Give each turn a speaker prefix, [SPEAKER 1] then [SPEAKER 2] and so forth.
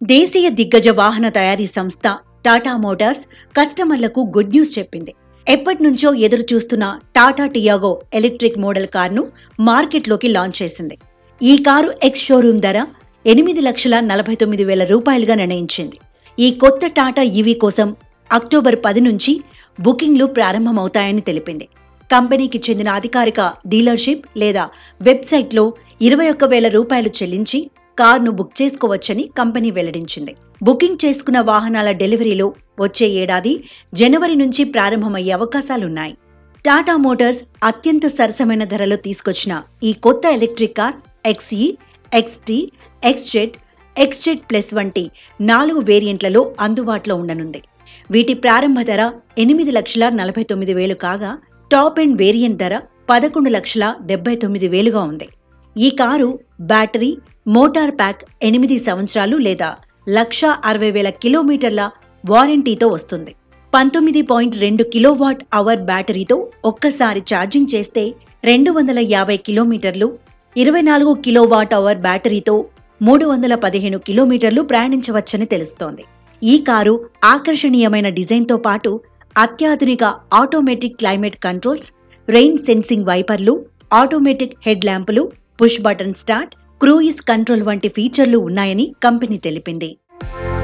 [SPEAKER 1] దేశీయ దిగ్గజ వాహన తయారీ సంస్థ టాటా మోటార్స్ కస్టమర్లకు గుడ్ న్యూస్ చెప్పింది ఎప్పటి నుంచో ఎదురు చూస్తున్న టాటా టియాగో ఎలక్ట్రిక్ మోడల్ కార్ను మార్కెట్లోకి లాంచ్ చేసింది ఈ కారు ఎక్స్ షోరూమ్ ధర ఎనిమిది లక్షల నలభై తొమ్మిది వేల రూపాయలుగా నిర్ణయించింది ఈ కొత్త టాటా ఈవీ కోసం అక్టోబర్ పది నుంచి బుకింగ్లు ప్రారంభమవుతాయని తెలిపింది కంపెనీకి చెందిన అధికారిక డీలర్షిప్ లేదా వెబ్సైట్లో ఇరవై ఒక్క వేల రూపాయలు చెల్లించి కార్ను బుక్ చేసుకోవచ్చని కంపెనీ వెల్లడించింది బుకింగ్ చేసుకున్న వాహనాల డెలివరీలు వచ్చే ఏడాది జనవరి నుంచి ప్రారంభమయ్యే అవకాశాలున్నాయి టాటా మోటార్స్ అత్యంత సరసమైన ధరలో తీసుకొచ్చిన ఈ కొత్త electric car XE XT XZ XZ plus వంటి నాలుగు వేరియంట్లలో అందుబాటులో ఉండనుంది వీటి ప్రారంభ ధర ఎనిమిది లక్షల నలభై తొమ్మిది వేలు కాగా టాప్ ఎండ్ వేరియంట్ ధర పదకొండు లక్షల డెబ్బై తొమ్మిది వేలుగా ఉంది ఈ కారు బ్యాటరీ మోటార్ ప్యాక్ ఎనిమిది సంవత్సరాలు లేదా లక్ష అరవై వేల కిలోమీటర్ల వారంటీతో వస్తుంది పంతొమ్మిది పాయింట్ రెండు కిలోవాట్ అవర్ బ్యాటరీతో ఒక్కసారి ఛార్జింగ్ చేస్తే రెండు వందల యాభై కిలోమీటర్లు ఇరవై నాలుగు కిలోవాట్ అవర్ బ్యాటరీతో మూడు వందల పదిహేను కిలోమీటర్లు ప్రయాణించవచ్చని తెలుస్తోంది ఈ కారు ఆకర్షణీయమైన డిజైన్తో పాటు అత్యాధునిక automatic climate controls rain sensing వైపర్లు ఆటోమేటిక్ హెడ్ ల్యాంపులు push button start cruise control వంటి ఫీచర్లు ఉన్నాయని కంపెనీ తెలిపింది